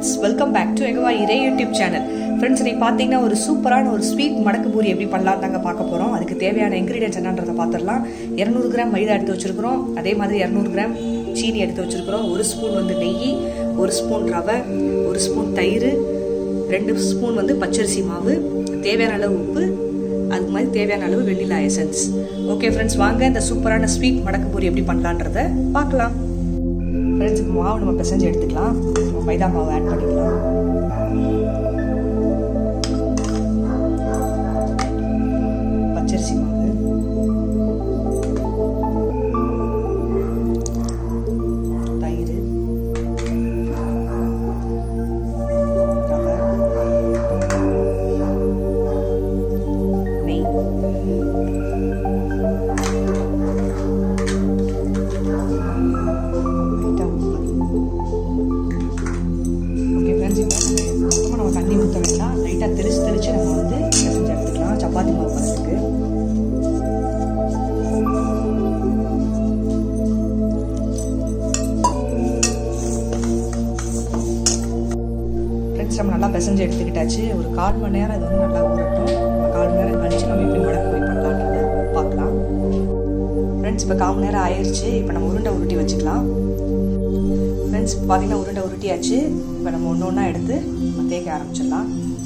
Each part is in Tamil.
ஃப்ரெண்ட்ஸ் வெல்கம் பேக் டு எகவா இரே யூடியூப் சேனல் ஃப்ரெண்ட்ஸ் இன்னைக்கு பார்த்தீங்கன்னா ஒரு சூப்பரான ஒரு ஸ்வீட் மடக்கு பூரி எப்படி பண்ணலாம் தாங்க பார்க்க போகிறோம் அதுக்கு தேவையான இன்க்ரீடியன்ஸ் என்னன்றதை பார்த்துடலாம் இரநூறு கிராம் மைதா எடுத்து வச்சிருக்கிறோம் அதே மாதிரி இரநூறு கிராம் சீனி எடுத்து வச்சிருக்கிறோம் ஒரு ஸ்பூன் வந்து நெய் ஒரு ஸ்பூன் ரவை ஒரு ஸ்பூன் தயிர் ரெண்டு ஸ்பூன் வந்து பச்சரிசி மாவு தேவையான அளவு உப்பு அது மாதிரி தேவையான அளவு வெண்ணிலா எசன்ஸ் ஓகே ஃப்ரெண்ட்ஸ் வாங்க இந்த சூப்பரான ஸ்வீட் மடக்கு பூரி எப்படி பண்ணலான்றத பார்க்கலாம் ஃப்ரெண்ட்ஸ் இப்போ மாவு நம்ம பிசைஞ்சு எடுத்துக்கலாம் நம்ம மைதா மாவு ஆட் பண்ணிக்கலாம் பச்சரிசி மாவு தயிர் ரவை நெய் லைட்டாக உப்பு ஓகே ஃப்ரெண்ட்ஸ் இப்போ மொத்தமாக நம்ம தண்ணி ஊற்ற வேண்டாம் லைட்டாக தெளிச்சு தெளிச்சு நம்ம வந்து பிசைஞ்சு எடுத்துக்கலாம் சப்பாத்தி மாவு பண்ணுறதுக்கு ஃப்ரெண்ட்ஸ் நம்ம நல்லா பிசைஞ்சு எடுத்துக்கிட்டாச்சு ஒரு கால் மணி நேரம் அது வந்து நல்லா ஊறட்டும் கால் மணி நேரம் கழிச்சு நம்ம எப்படி மடக்கு போய் பண்ணலான்றது பார்க்கலாம் ஃப்ரெண்ட்ஸ் இப்போ கால் மணி நேரம் ஆயிடுச்சு இப்போ நம்ம உருண்டை உருட்டி வச்சுக்கலாம் ஃப்ரெண்ட்ஸ் பார்த்தீங்கன்னா உருண்டை உருட்டியாச்சு இப்போ நம்ம ஒன்று ஒன்றா எடுத்து நம்ம தேய்க்க ஆரம்பிச்சிடலாம்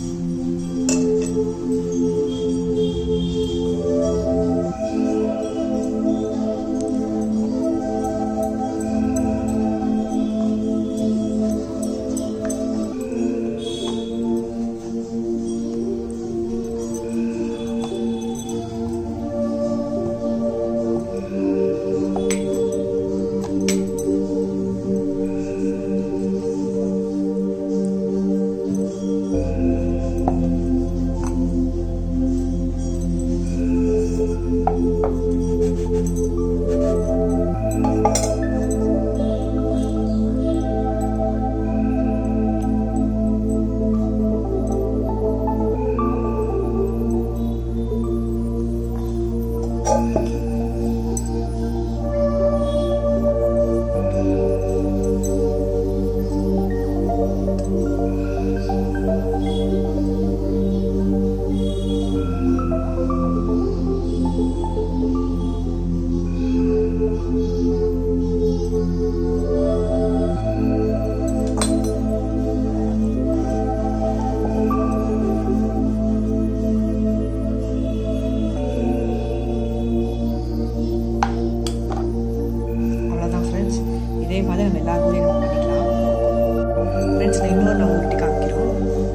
அவ்வளோதான் ஃப்ரெண்ட்ஸ் இதே மாதிரி நம்ம எல்லா கூரையும் நம்ம பண்ணிக்கலாம் ஃப்ரெண்ட்ஸ் நான் இன்னொரு நம்ம உருட்டி காமிக்கிறோம்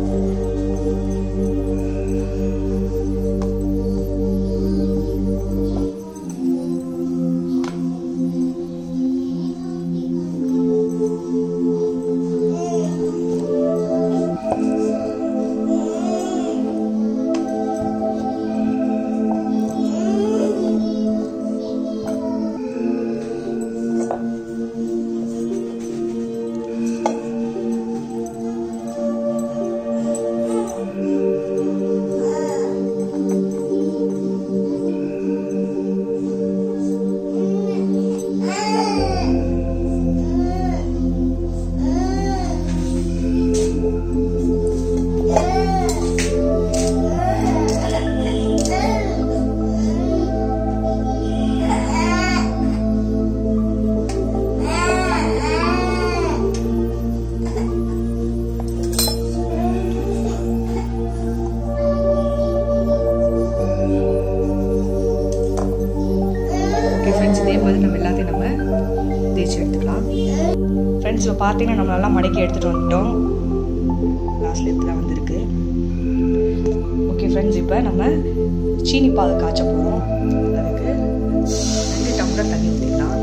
ஓகே ஃப்ரெண்ட்ஸ் இதே மாதிரி நம்ம எல்லாத்தையும் நம்ம தேய்ச்சி எடுத்துக்கலாம் ஃப்ரெண்ட்ஸ் இப்போ பார்த்தீங்கன்னா நம்ம நல்லா மடக்கி எடுத்துகிட்டு வந்துட்டோம் லாஸ்ட் இடத்துல வந்திருக்கு ஓகே ஃப்ரெண்ட்ஸ் இப்போ நம்ம சீனி பால் காய்ச்ச போகிறோம் அதுக்கு ரெண்டு டம்ளர் தண்ணி ஊற்றிக்கலாம்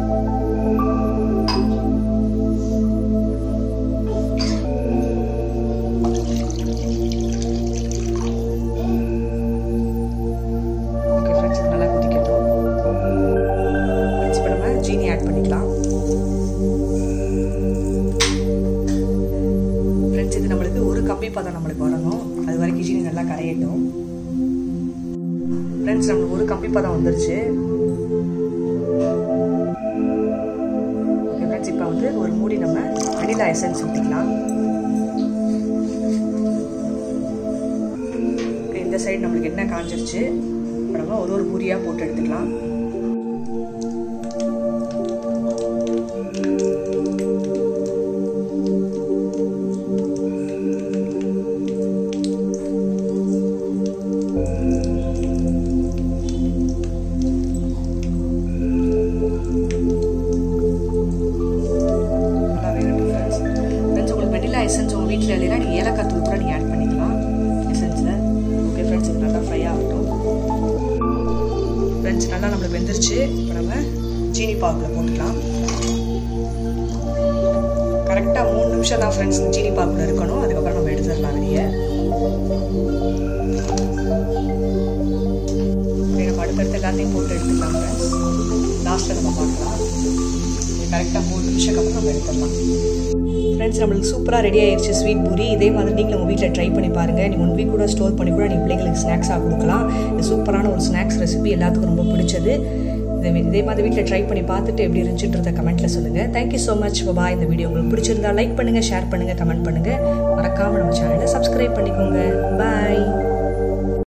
ஓகே ஃப்ரெண்ட்ஸ் இது நல்லா கொதிக்கட்டும் ஃப்ரெண்ட்ஸ் இப்போ நம்ம சீனி ஆட் பண்ணிக்கலாம் ஃப்ரெண்ட்ஸ் இது நம்மளுக்கு ஒரு கம்பி பதம் நம்மளுக்கு வரணும் அது வரைக்கும் சீனி நல்லா கரையட்டும் ஃப்ரெண்ட்ஸ் நம்மளுக்கு ஒரு கம்பி பதம் வந்துருச்சு ஓகே ஃப்ரெண்ட்ஸ் இப்போ வந்து ஒரு மூடி நம்ம வெனிலா எசன்ஸ் ஊற்றிக்கலாம் இந்த சைடு நம்மளுக்கு என்ன காஞ்சிருச்சு இப்போ நம்ம ஒரு ஒரு பூரியாக போட்டு எடுத்துக்கலாம் நல்லா வேகட்டும் ஃப்ரெண்ட்ஸ் ஃப்ரெண்ட்ஸ் உங்களுக்கு வெனிலா எசன்ஸ் உங்கள் வீட்டில் இல்லைன்னா நீங்கள் ஏலக்காய் தூள் கூட நீங்கள் ஆட் பண்ணிக்கலாம் எசன்ஸில் ஓகே ஃப்ரெண்ட்ஸ் இது நல்லா ஃப்ரை ஆகட்டும் ஃப்ரெண்ட்ஸ் நல்லா நம்மளுக்கு வெந்துருச்சு இப்போ நம்ம சீனி பாகில் போட்டுக்கலாம் கரெக்டாக மூணு நிமிஷம் தான் ஃப்ரெண்ட்ஸ் சீனி பாகில் இருக்கணும் அதுக்கப்புறம் நம்ம எடுத்துடலாம் வெளியே நம்ம அடுத்தடுத்து எல்லாத்தையும் போட்டு எடுத்துக்கலாம் ஃப்ரெண்ட்ஸ் லாஸ்ட்டில் நம்ம பார்க்கலாம் கரெக்டாக மூணு நிமிஷம் அப்புறம் நம்ம எடுத்துடலாம் ஃப்ரெண்ட்ஸ் நம்மளுக்கு சூப்பராக ரெடி ஆயிடுச்சு ஸ்வீட் பூரி இதே மாதிரி நீங்களும் உங்கள் வீட்டில் ட்ரை பண்ணி பாருங்கள் நீங்கள் ஒன் வீக் கூட ஸ்டோர் பண்ணி கூட நீங்கள் பிள்ளைங்களுக்கு ஸ்நாக்ஸாக கொடுக்கலாம் இது சூப்பரான ஒரு ஸ்நாக்ஸ் ரெசிபி எல்லாத்துக்கும் ரொம்ப பிடிச்சது இதே இதே மாதிரி வீட்டில் ட்ரை பண்ணி பார்த்துட்டு எப்படி இருந்துச்சுன்றத கமெண்ட்டில் சொல்லுங்கள் தேங்க்யூ ஸோ மச் பபா இந்த வீடியோ உங்களுக்கு பிடிச்சிருந்தா லைக் பண்ணுங்கள் ஷேர் பண்ணுங்கள் கமெண்ட் பண்ணுங்கள் மறக்காமல் நம்ம சேனலை சப்ஸ்கிரைப் பண்ணிக்கோங்க பாய்